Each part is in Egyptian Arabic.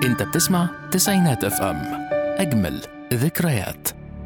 انت بتسمع تسعينات اف ام اجمل ذكريات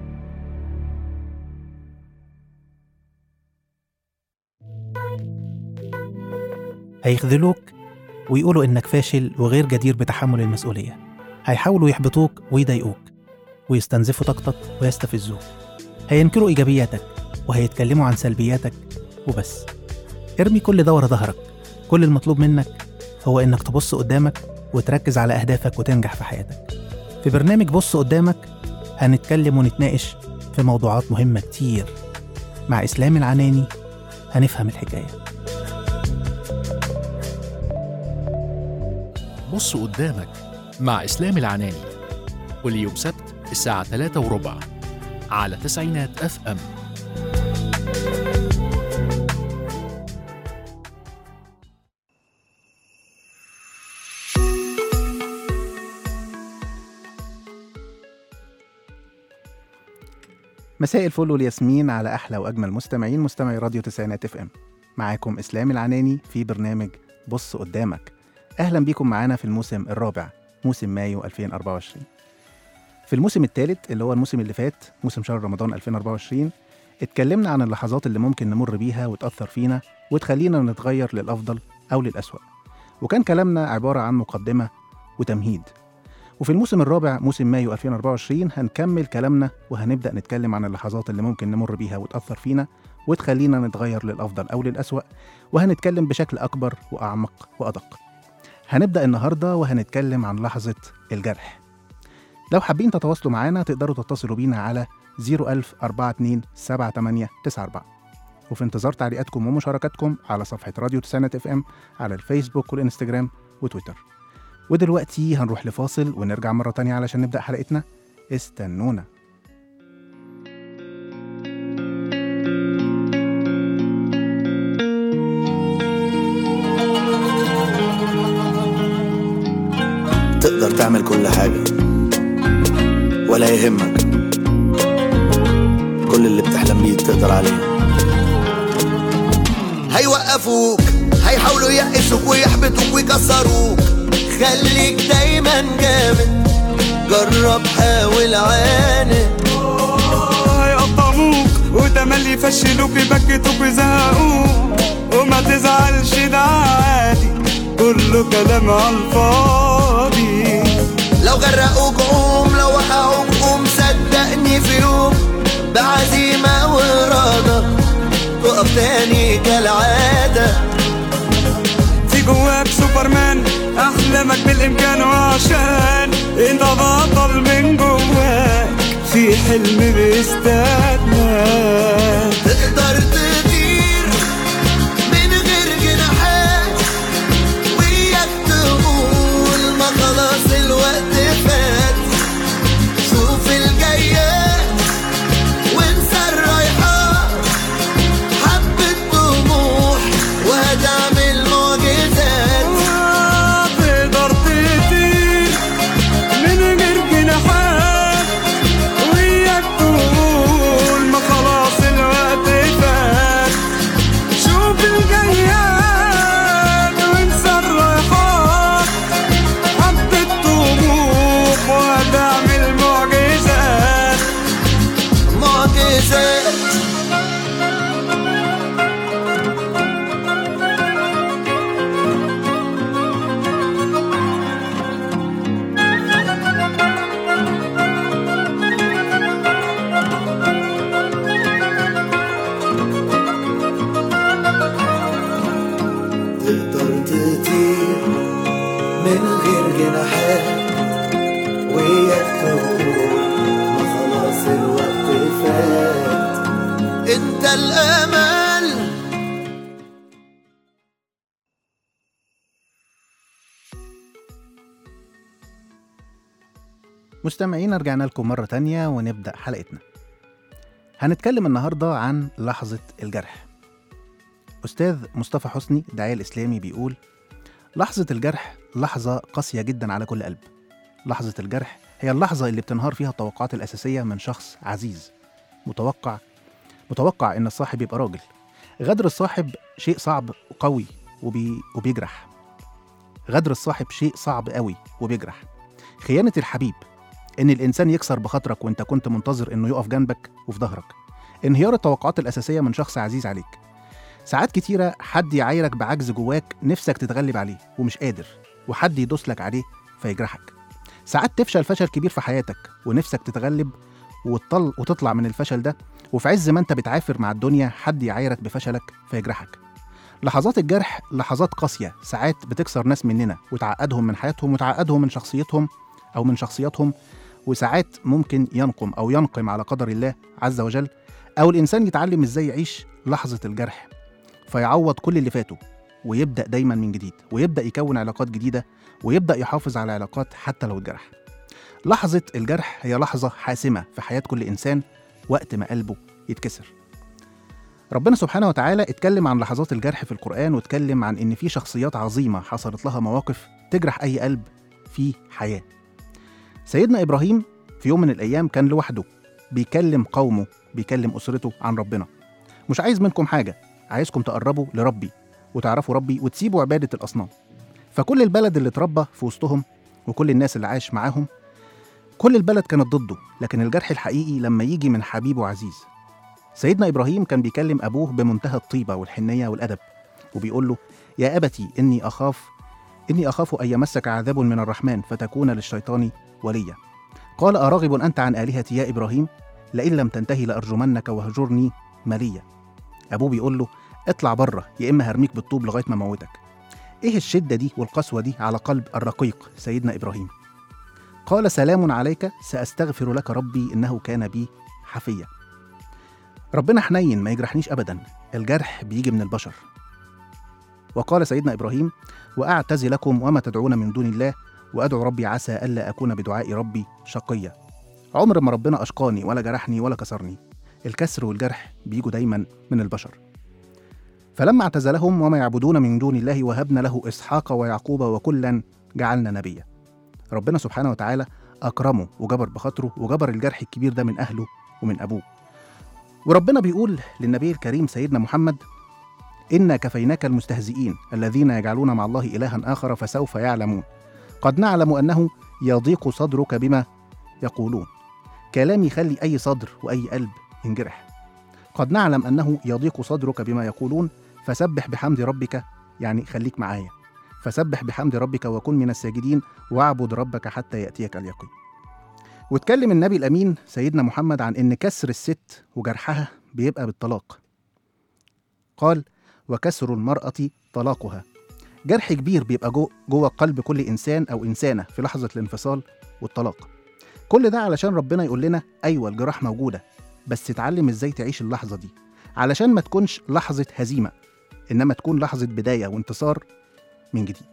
هيخذلوك ويقولوا إنك فاشل وغير جدير بتحمل المسؤولية هيحاولوا يحبطوك ويضايقوك ويستنزفوا طاقتك ويستفزوك هينكروا إيجابياتك وهيتكلموا عن سلبياتك وبس ارمي كل ده ورا ظهرك كل المطلوب منك هو إنك تبص قدامك وتركز على أهدافك وتنجح في حياتك في برنامج بص قدامك هنتكلم ونتناقش في موضوعات مهمة كتير مع إسلام العناني هنفهم الحكايه بص قدامك مع اسلام العناني كل يوم سبت الساعة 3 وربع على تسعينات اف ام مساء الفل والياسمين على احلى واجمل مستمعين مستمعي راديو تسعينات اف ام معاكم اسلام العناني في برنامج بص قدامك اهلا بيكم معانا في الموسم الرابع موسم مايو 2024 في الموسم الثالث اللي هو الموسم اللي فات موسم شهر رمضان 2024 اتكلمنا عن اللحظات اللي ممكن نمر بيها وتأثر فينا وتخلينا نتغير للأفضل أو للأسوأ وكان كلامنا عبارة عن مقدمة وتمهيد وفي الموسم الرابع موسم مايو 2024 هنكمل كلامنا وهنبدأ نتكلم عن اللحظات اللي ممكن نمر بيها وتأثر فينا وتخلينا نتغير للأفضل أو للأسوأ وهنتكلم بشكل أكبر وأعمق وأدق هنبدأ النهاردة وهنتكلم عن لحظة الجرح لو حابين تتواصلوا معانا تقدروا تتصلوا بينا على 01000 42 78 94 وفي انتظار تعليقاتكم ومشاركاتكم على صفحة راديو تسعينات اف ام على الفيسبوك والانستجرام وتويتر ودلوقتي هنروح لفاصل ونرجع مرة تانية علشان نبدأ حلقتنا استنونا تقدر تعمل كل حاجة ولا يهمك كل اللي بتحلم بيه تقدر عليه هيوقفوك هيحاولوا يقسوك ويحبطوك ويكسروك خليك دايما جامد جرب حاول عاند هيقطعوك وتملي يفشلوك يبكتوك ويزهقوك وما تزعلش ده عادي كله كلام على الفاضي لو غرقوك قوم لو وقعوك قوم صدقني في يوم بعزيمة وإرادة تقف تاني كالعادة في جواك سوبرمان احلامك بالامكان وعشان انت بطل من جواك في حلم بيستناك تقدر تطير من غير جناحات وياك تقول ما خلاص الوقت فات شوف الجايات وانسى الرايحات حبة طموح وهتعمل معجزات تقدر تطير من غير جناحات وياك تقول ما خلاص الوقت فات شوف الجياد وانسى الرايحات حبة طموح وهتعمل معجزات معجزات تقدر تطير من غير جناحات وياك تقول ما خلاص الوقت فات انت الامل مستمعين رجعنا لكم مرة تانية ونبدأ حلقتنا هنتكلم النهاردة عن لحظة الجرح أستاذ مصطفى حسني الداعية الإسلامي بيقول لحظة الجرح لحظة قاسية جدا على كل قلب لحظة الجرح هي اللحظة اللي بتنهار فيها التوقعات الأساسية من شخص عزيز متوقع متوقع إن الصاحب يبقى راجل غدر الصاحب شيء صعب وقوي وبي... وبيجرح غدر الصاحب شيء صعب قوي وبيجرح خيانة الحبيب إن الإنسان يكسر بخاطرك وأنت كنت منتظر إنه يقف جنبك وفي ظهرك انهيار التوقعات الأساسية من شخص عزيز عليك ساعات كتيرة حد يعايرك بعجز جواك نفسك تتغلب عليه ومش قادر وحد يدوس لك عليه فيجرحك ساعات تفشل فشل كبير في حياتك ونفسك تتغلب وتطل وتطلع من الفشل ده وفي عز ما انت بتعافر مع الدنيا حد يعايرك بفشلك فيجرحك لحظات الجرح لحظات قاسية ساعات بتكسر ناس مننا وتعقدهم من حياتهم وتعقدهم من شخصيتهم أو من شخصياتهم وساعات ممكن ينقم أو ينقم على قدر الله عز وجل أو الإنسان يتعلم إزاي يعيش لحظة الجرح فيعوض كل اللي فاته ويبدأ دايما من جديد ويبدأ يكون علاقات جديدة ويبدأ يحافظ على علاقات حتى لو اتجرح لحظة الجرح هي لحظة حاسمة في حياة كل إنسان وقت ما قلبه يتكسر ربنا سبحانه وتعالى اتكلم عن لحظات الجرح في القرآن واتكلم عن إن في شخصيات عظيمة حصلت لها مواقف تجرح أي قلب في حياة سيدنا إبراهيم في يوم من الأيام كان لوحده بيكلم قومه بيكلم أسرته عن ربنا مش عايز منكم حاجة عايزكم تقربوا لربي وتعرفوا ربي وتسيبوا عبادة الأصنام فكل البلد اللي اتربى في وسطهم وكل الناس اللي عاش معاهم كل البلد كانت ضده لكن الجرح الحقيقي لما يجي من حبيبه عزيز سيدنا إبراهيم كان بيكلم أبوه بمنتهى الطيبة والحنية والأدب وبيقول له يا أبتي إني أخاف إني أخاف أن يمسك عذاب من الرحمن فتكون للشيطان وليا قال أراغب أنت عن آلهتي يا إبراهيم لئن لم تنتهي لأرجمنك وهجرني مليا أبوه بيقول له اطلع بره يا إما هرميك بالطوب لغاية ما موتك إيه الشدة دي والقسوة دي على قلب الرقيق سيدنا إبراهيم قال سلام عليك سأستغفر لك ربي إنه كان بي حفيا ربنا حنين ما يجرحنيش أبدا الجرح بيجي من البشر وقال سيدنا إبراهيم وأعتزلكم وما تدعون من دون الله وأدعو ربي عسى ألا أكون بدعاء ربي شقيا عمر ما ربنا أشقاني ولا جرحني ولا كسرني الكسر والجرح بيجوا دايما من البشر فلما اعتزلهم وما يعبدون من دون الله وهبنا له إسحاق ويعقوب وكلا جعلنا نبيا ربنا سبحانه وتعالى أكرمه وجبر بخاطره وجبر الجرح الكبير ده من أهله ومن أبوه وربنا بيقول للنبي الكريم سيدنا محمد إنا كفيناك المستهزئين الذين يجعلون مع الله إلها آخر فسوف يعلمون قد نعلم أنه يضيق صدرك بما يقولون كلام يخلي أي صدر وأي قلب ينجرح قد نعلم أنه يضيق صدرك بما يقولون فسبح بحمد ربك يعني خليك معايا فسبح بحمد ربك وكن من الساجدين واعبد ربك حتى يأتيك اليقين واتكلم النبي الأمين سيدنا محمد عن إن كسر الست وجرحها بيبقى بالطلاق قال وكسر المرأة طلاقها جرح كبير بيبقى جو جوه قلب كل إنسان أو إنسانة في لحظة الانفصال والطلاق كل ده علشان ربنا يقول لنا أيوة الجراح موجودة بس اتعلم إزاي تعيش اللحظة دي علشان ما تكونش لحظة هزيمة إنما تكون لحظة بداية وانتصار من جديد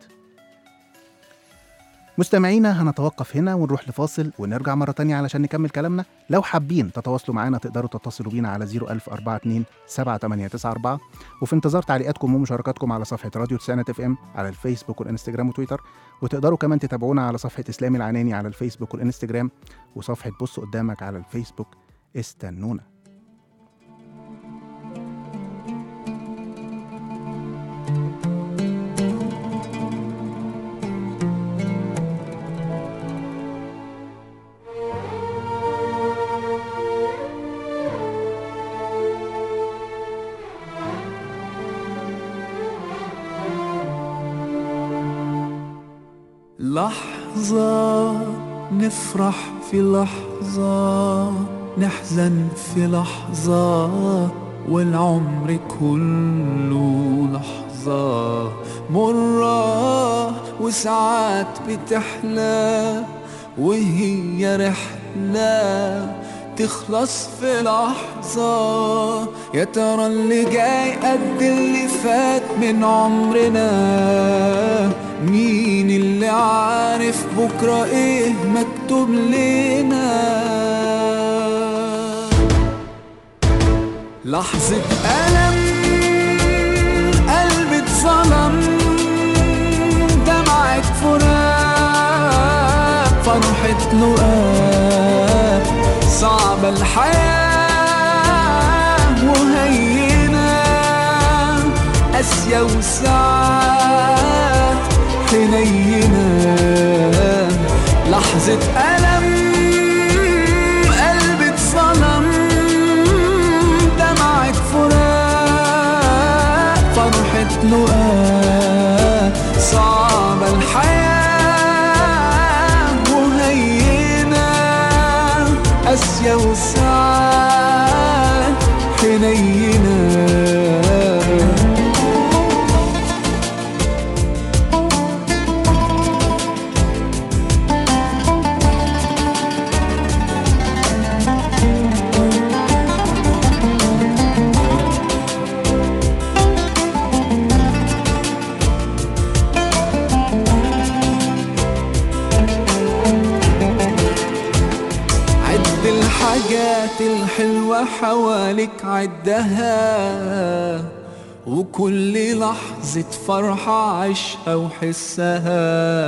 مستمعينا هنتوقف هنا ونروح لفاصل ونرجع مرة تانية علشان نكمل كلامنا لو حابين تتواصلوا معنا تقدروا تتصلوا بينا على 01042 7894 وفي انتظار تعليقاتكم ومشاركاتكم على صفحة راديو تسعينات اف ام على الفيسبوك والانستجرام وتويتر وتقدروا كمان تتابعونا على صفحة إسلامي العناني على الفيسبوك والانستجرام وصفحة بص قدامك على الفيسبوك استنونا لحظة نفرح في لحظة نحزن في لحظة والعمر كله لحظة مرة وساعات بتحلى وهي رحلة تخلص في لحظة يا ترى اللي جاي قد اللي فات من عمرنا مين اللي عارف بكرة ايه مكتوب لنا لحظة ألم قلبي اتظلم دمعة فراق فرحة لقاء صعبة الحياة وهينة قاسية وساعات حنينة لحظة الحياة وهينا قاسية وساعات حنينة عد الحاجات الحلوة حواليك عدها وكل لحظة فرحة عيشها وحسها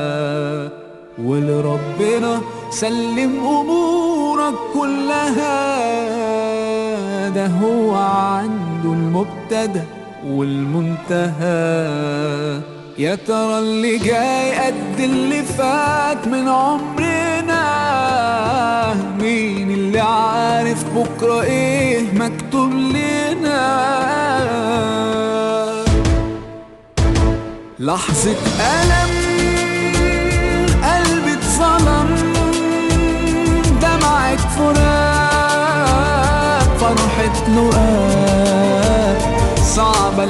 ولربنا سلم أمورك كلها ده هو عنده المبتدأ والمنتهى يا ترى اللي جاي قد اللي فات من عمرنا مين اللي عارف بكرة ايه مكتوب لنا لحظة ألم قلبي اتظلم دمعة فراق فرحة لقاء صعبة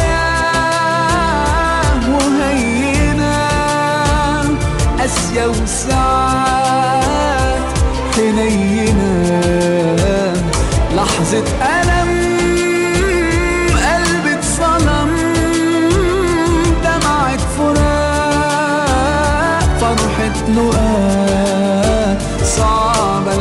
الحياة وهينة قاسية وساعات حنينة لحظة ألم قلبي اتصلم دمعة فراق فرحة لقاء صعبة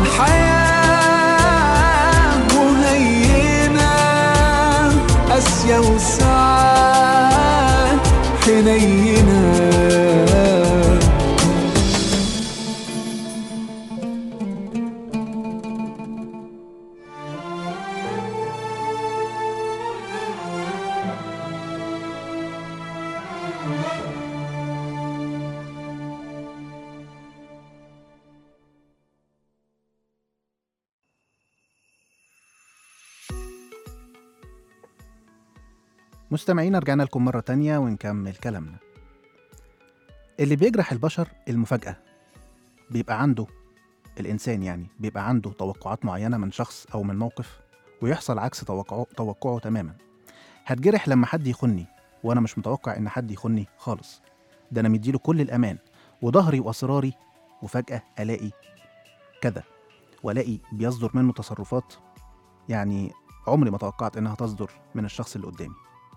الحياة وهينة قاسية وساعات حنينة مستمعين رجعنا لكم مرة تانية ونكمل كلامنا اللي بيجرح البشر المفاجأة بيبقى عنده الإنسان يعني بيبقى عنده توقعات معينة من شخص أو من موقف ويحصل عكس توقعه, توقعه تماما هتجرح لما حد يخني وأنا مش متوقع إن حد يخني خالص ده أنا مديله كل الأمان وظهري وأسراري وفجأة ألاقي كذا وألاقي بيصدر منه تصرفات يعني عمري ما توقعت إنها تصدر من الشخص اللي قدامي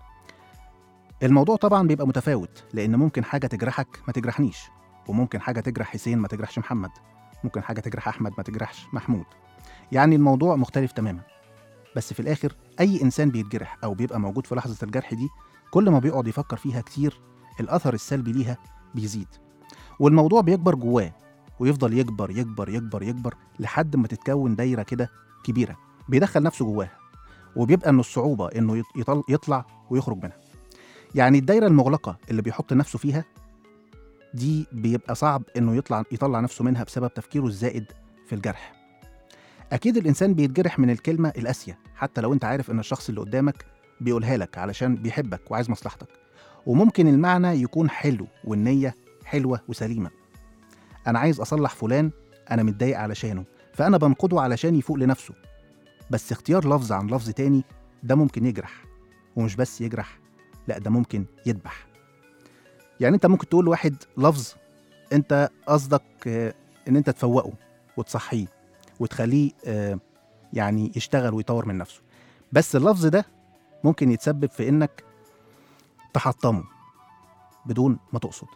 الموضوع طبعا بيبقى متفاوت لان ممكن حاجه تجرحك ما تجرحنيش وممكن حاجه تجرح حسين ما تجرحش محمد ممكن حاجه تجرح احمد ما تجرحش محمود يعني الموضوع مختلف تماما بس في الاخر اي انسان بيتجرح او بيبقى موجود في لحظه الجرح دي كل ما بيقعد يفكر فيها كتير الاثر السلبي ليها بيزيد والموضوع بيكبر جواه ويفضل يكبر يكبر يكبر يكبر لحد ما تتكون دايره كده كبيره بيدخل نفسه جواها وبيبقى انه الصعوبه انه يط- يطل- يطلع ويخرج منها يعني الدايره المغلقه اللي بيحط نفسه فيها دي بيبقى صعب انه يطلع يطلع نفسه منها بسبب تفكيره الزائد في الجرح اكيد الانسان بيتجرح من الكلمه القاسيه حتى لو انت عارف ان الشخص اللي قدامك بيقولها لك علشان بيحبك وعايز مصلحتك وممكن المعنى يكون حلو والنيه حلوه وسليمه انا عايز اصلح فلان انا متضايق علشانه فانا بنقده علشان يفوق لنفسه بس اختيار لفظ عن لفظ تاني ده ممكن يجرح ومش بس يجرح لا ده ممكن يذبح يعني انت ممكن تقول لواحد لفظ انت قصدك آه، ان انت تفوقه وتصحيه وتخليه آه، يعني يشتغل ويطور من نفسه بس اللفظ ده ممكن يتسبب في انك تحطمه بدون ما تقصد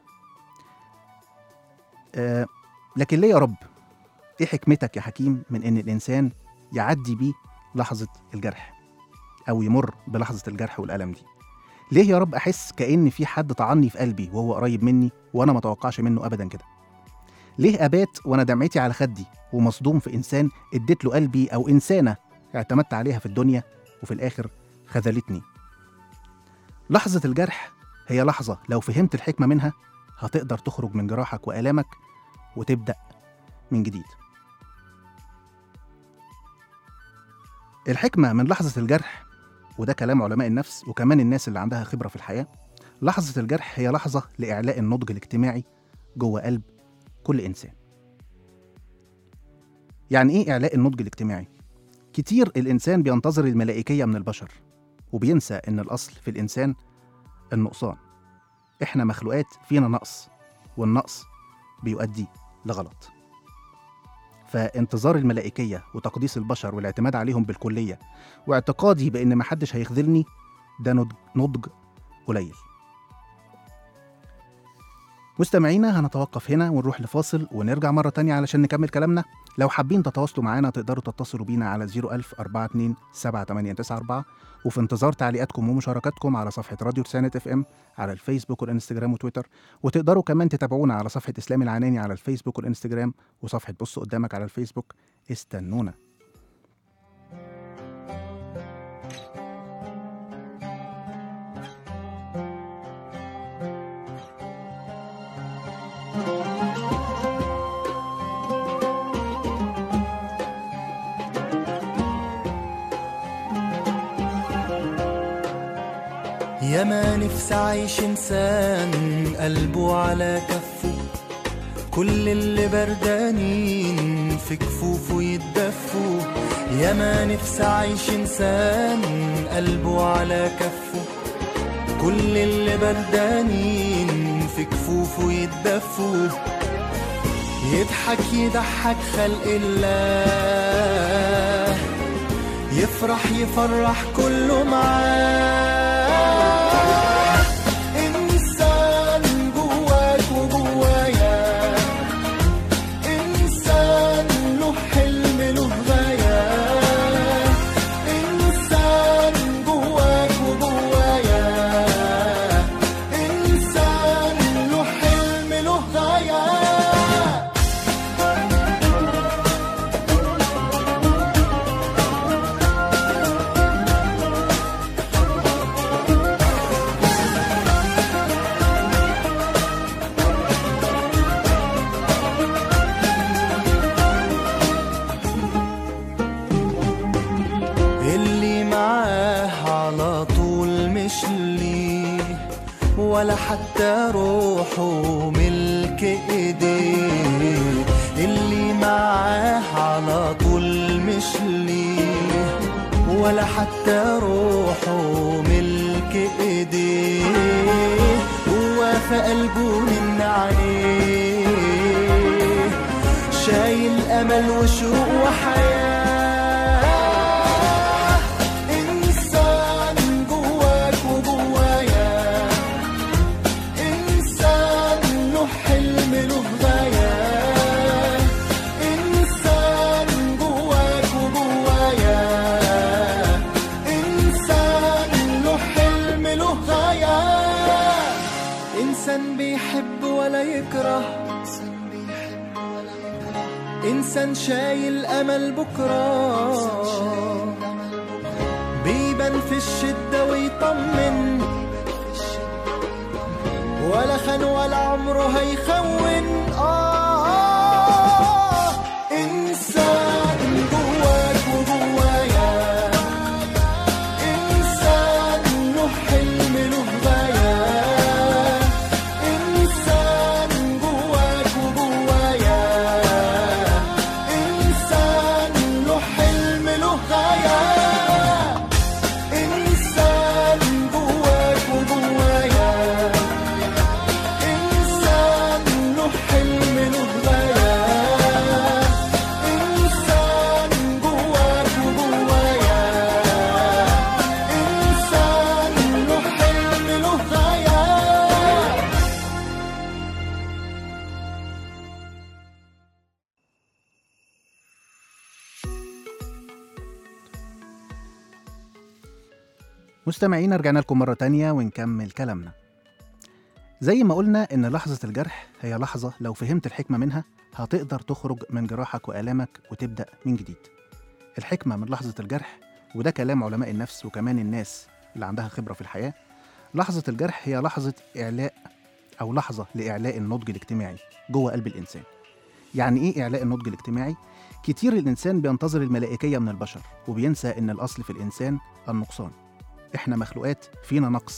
آه، لكن ليه يا رب ايه حكمتك يا حكيم من ان الانسان يعدي بيه لحظه الجرح او يمر بلحظه الجرح والالم دي ليه يا رب احس كان في حد طعني في قلبي وهو قريب مني وانا ما اتوقعش منه ابدا كده ليه ابات وانا دمعتي على خدي ومصدوم في انسان اديت له قلبي او انسانه اعتمدت عليها في الدنيا وفي الاخر خذلتني لحظه الجرح هي لحظه لو فهمت الحكمه منها هتقدر تخرج من جراحك والامك وتبدا من جديد الحكمه من لحظه الجرح وده كلام علماء النفس وكمان الناس اللي عندها خبره في الحياه لحظة الجرح هي لحظة لإعلاء النضج الاجتماعي جوه قلب كل إنسان يعني إيه إعلاء النضج الاجتماعي؟ كتير الإنسان بينتظر الملائكية من البشر وبينسى إن الأصل في الإنسان النقصان إحنا مخلوقات فينا نقص والنقص بيؤدي لغلط فانتظار الملائكية وتقديس البشر والاعتماد عليهم بالكلية واعتقادي بإن محدش هيخذلني ده نضج, نضج قليل مستمعينا هنتوقف هنا ونروح لفاصل ونرجع مرة تانية علشان نكمل كلامنا لو حابين تتواصلوا معانا تقدروا تتصلوا بينا على 01000 42 7894 وفي انتظار تعليقاتكم ومشاركاتكم على صفحة راديو تسانة اف ام على الفيسبوك والانستجرام وتويتر وتقدروا كمان تتابعونا على صفحة اسلام العناني على الفيسبوك والانستجرام وصفحة بص قدامك على الفيسبوك استنونا يا ما نفسي عايش انسان قلبه على كفه كل اللي بردانين في كفوفه يتدفوا يا ما نفسي عايش انسان قلبه على كفه كل اللي بردانين في كفوفه يتدفوا يضحك يضحك خلق الله يفرح يفرح كله معاه إنسان جواك وجوايا إنسان له حلم له غاية إنسان جواك وجوايا إنسان له حلم له غاية اللي معاه على طول مش ليه ولا حتى روحه ملك ايديه اللي معاه على طول مش ليه ولا حتى روحه ملك ايديه هو في قلبه من عليه شايل امل وشوق وحياه انسان جواك وجوايا انسان له حلم له غايه انسان جواك وجوايا انسان له حلم له غايه انسان بيحب ولا يكره إنسان شايل أمل بكرة بيبان في الشدة ويطمن ولا خان ولا عمره هيخون آه إنسان جواك وجوايا إنسان له حلم له غاية إنسان جواك وجوايا إنسان له حلم له غاية إنسان جواك وجوايا إنسان له حلم له غاية إنسان جواك وجوايا إنسان له حلم له غاية مستمعينا رجعنا لكم مرة تانية ونكمل كلامنا زي ما قلنا إن لحظة الجرح هي لحظة لو فهمت الحكمة منها هتقدر تخرج من جراحك وآلامك وتبدأ من جديد الحكمة من لحظة الجرح وده كلام علماء النفس وكمان الناس اللي عندها خبرة في الحياة لحظة الجرح هي لحظة إعلاء أو لحظة لإعلاء النضج الاجتماعي جوه قلب الإنسان يعني إيه إعلاء النضج الاجتماعي؟ كتير الإنسان بينتظر الملائكية من البشر وبينسى إن الأصل في الإنسان النقصان إحنا مخلوقات فينا نقص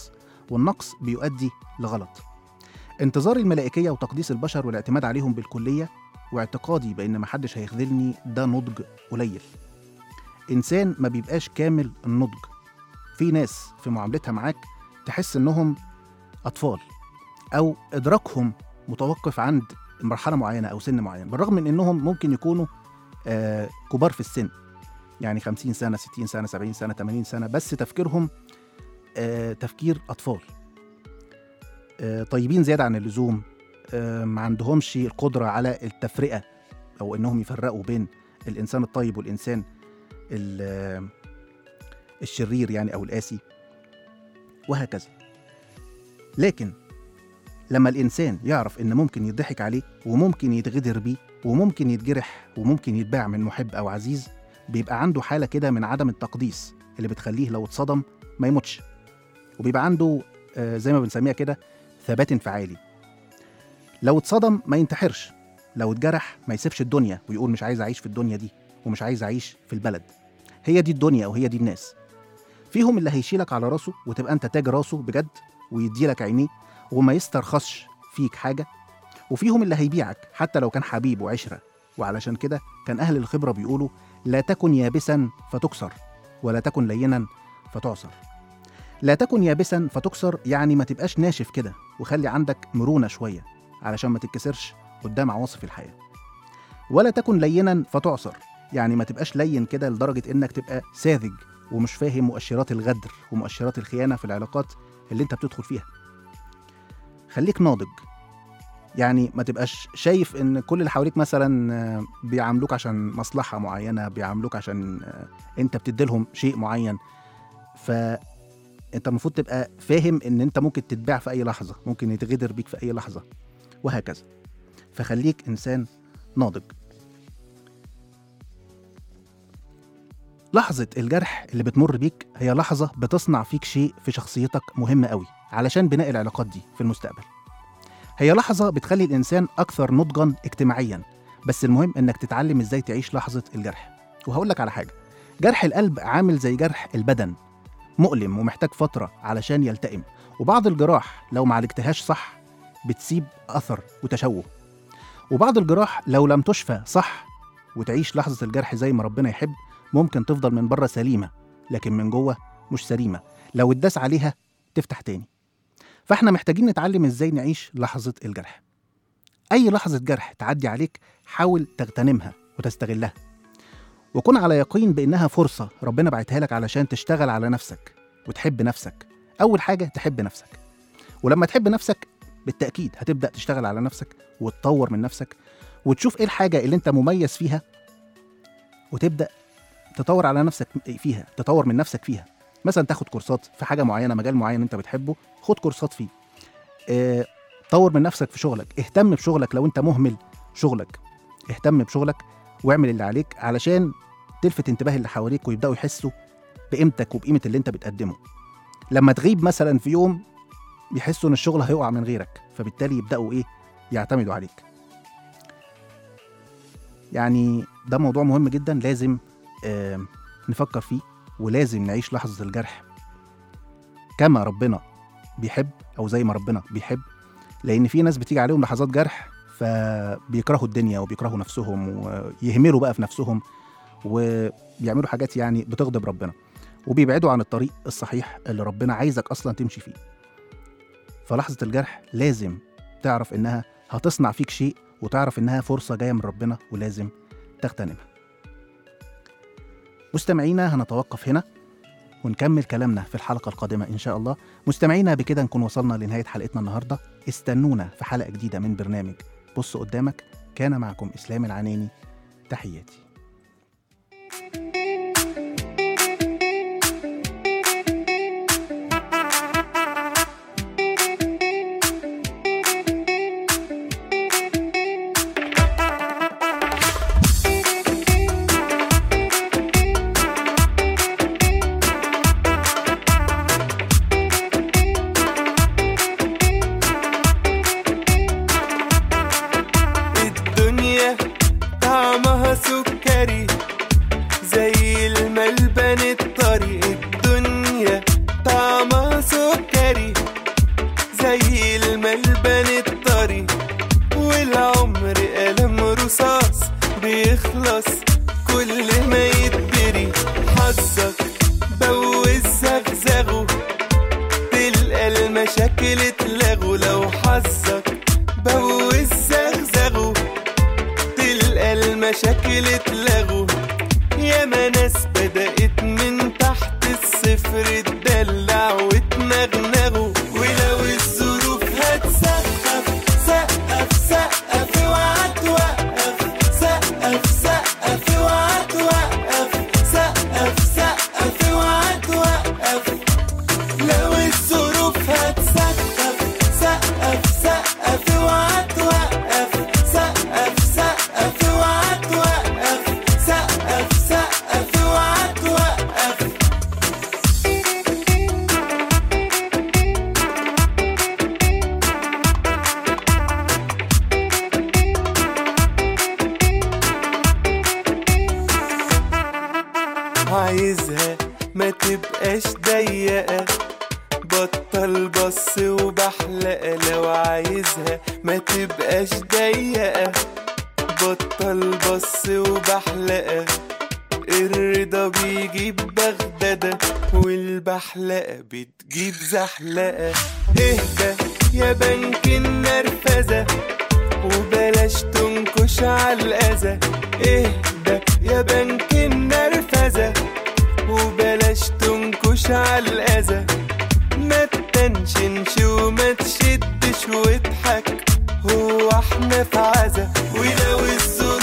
والنقص بيؤدي لغلط انتظار الملائكية وتقديس البشر والاعتماد عليهم بالكلية واعتقادي بأن محدش هيخذلني ده نضج قليل إنسان ما بيبقاش كامل النضج في ناس في معاملتها معاك تحس إنهم أطفال أو إدراكهم متوقف عند مرحلة معينة أو سن معين بالرغم من إنهم ممكن يكونوا آه كبار في السن يعني 50 سنة 60 سنة 70 سنة 80 سنة بس تفكيرهم آه تفكير أطفال آه طيبين زيادة عن اللزوم آه ما عندهمش القدرة على التفرقة أو إنهم يفرقوا بين الإنسان الطيب والإنسان ال- آه، الشرير يعني أو القاسي وهكذا لكن لما الإنسان يعرف إن ممكن يضحك عليه وممكن يتغدر بيه وممكن يتجرح وممكن يتباع من محب أو عزيز بيبقى عنده حالة كده من عدم التقديس اللي بتخليه لو اتصدم ما يموتش وبيبقى عنده آه، زي ما بنسميها كده ثبات انفعالي لو اتصدم ما ينتحرش لو اتجرح ما يسيبش الدنيا ويقول مش عايز أعيش في الدنيا دي ومش عايز أعيش في البلد هي دي الدنيا أو هي دي الناس فيهم اللي هيشيلك على راسه وتبقى أنت تاج راسه بجد ويديلك عينيه وما يسترخصش فيك حاجة وفيهم اللي هيبيعك حتى لو كان حبيب وعشرة وعلشان كده كان أهل الخبرة بيقولوا لا تكن يابسا فتكسر ولا تكن لينا فتعصر لا تكن يابسا فتكسر يعني ما تبقاش ناشف كده وخلي عندك مرونة شوية علشان ما تتكسرش قدام عواصف الحياة ولا تكن لينا فتعصر يعني ما تبقاش لين كده لدرجة إنك تبقى ساذج ومش فاهم مؤشرات الغدر ومؤشرات الخيانة في العلاقات اللي أنت بتدخل فيها خليك ناضج يعني ما تبقاش شايف ان كل اللي حواليك مثلا آه، بيعاملوك عشان مصلحه معينه بيعاملوك عشان آه، انت بتديلهم شيء معين فانت المفروض تبقى فاهم ان انت ممكن تتباع في اي لحظه ممكن يتغدر بيك في اي لحظه وهكذا فخليك انسان ناضج لحظة الجرح اللي بتمر بيك هي لحظة بتصنع فيك شيء في شخصيتك مهم قوي علشان بناء العلاقات دي في المستقبل هي لحظة بتخلي الإنسان أكثر نضجا اجتماعيا بس المهم إنك تتعلم إزاي تعيش لحظة الجرح وهقول لك على حاجة جرح القلب عامل زي جرح البدن مؤلم ومحتاج فترة علشان يلتئم وبعض الجراح لو ما عالجتهاش صح بتسيب أثر وتشوه وبعض الجراح لو لم تشفى صح وتعيش لحظة الجرح زي ما ربنا يحب ممكن تفضل من بره سليمة لكن من جوه مش سليمة لو اتداس عليها تفتح تاني فاحنا محتاجين نتعلم ازاي نعيش لحظة الجرح أي لحظة جرح تعدي عليك حاول تغتنمها وتستغلها وكن على يقين بإنها فرصة ربنا بعتها لك علشان تشتغل على نفسك وتحب نفسك أول حاجة تحب نفسك ولما تحب نفسك بالتأكيد هتبدأ تشتغل على نفسك وتطور من نفسك وتشوف إيه الحاجة اللي أنت مميز فيها وتبدأ تطور على نفسك فيها تطور من نفسك فيها مثلا تاخد كورسات في حاجة معينة مجال معين أنت بتحبه خد كورسات فيه اه طور من نفسك في شغلك اهتم بشغلك لو أنت مهمل شغلك اهتم بشغلك واعمل اللي عليك علشان تلفت انتباه اللي حواليك ويبداوا يحسوا بقيمتك وبقيمه اللي انت بتقدمه لما تغيب مثلا في يوم بيحسوا ان الشغل هيقع من غيرك فبالتالي يبداوا ايه يعتمدوا عليك يعني ده موضوع مهم جدا لازم آه نفكر فيه ولازم نعيش لحظه الجرح كما ربنا بيحب او زي ما ربنا بيحب لان في ناس بتيجي عليهم لحظات جرح فبيكرهوا الدنيا وبيكرهوا نفسهم ويهملوا بقى في نفسهم وبيعملوا حاجات يعني بتغضب ربنا وبيبعدوا عن الطريق الصحيح اللي ربنا عايزك اصلا تمشي فيه فلحظة الجرح لازم تعرف انها هتصنع فيك شيء وتعرف انها فرصة جاية من ربنا ولازم تغتنمها مستمعينا هنتوقف هنا ونكمل كلامنا في الحلقة القادمة إن شاء الله مستمعينا بكده نكون وصلنا لنهاية حلقتنا النهاردة استنونا في حلقة جديدة من برنامج بص قدامك كان معكم إسلام العناني تحياتي الدنيا طعمها سكر حظك بوز زغزغه تلقى المشاكل اتلغوا ياما ناس بدأت من تحت الصفر تدلع وتنغنغوا ولو الظروف هتسقف سقف سقف اوعى توقف سقف سقف اوعى توقف سقف سقف اوعى توقف لو الظروف هتسقف سقف سقف اوعى توقف سقف سقف اوعى توقف سقف سقف اوعى توقف عايزها ما تبقاش ضيقة بطل بص وبحلقة لو عايزها ما تبقاش ضيقة بطل بص وبحلقة الرضا بيجيب بغدادة والبحلقة بتجيب زحلقة اهدى يا بنك النرفزة وبلاش تنكش على الأذى اهدى يا بنك النرفزة وبلاش تنكش على الأذى ما تتنشنش وما تشدش واضحك هو احنا في عزا ولو الظروف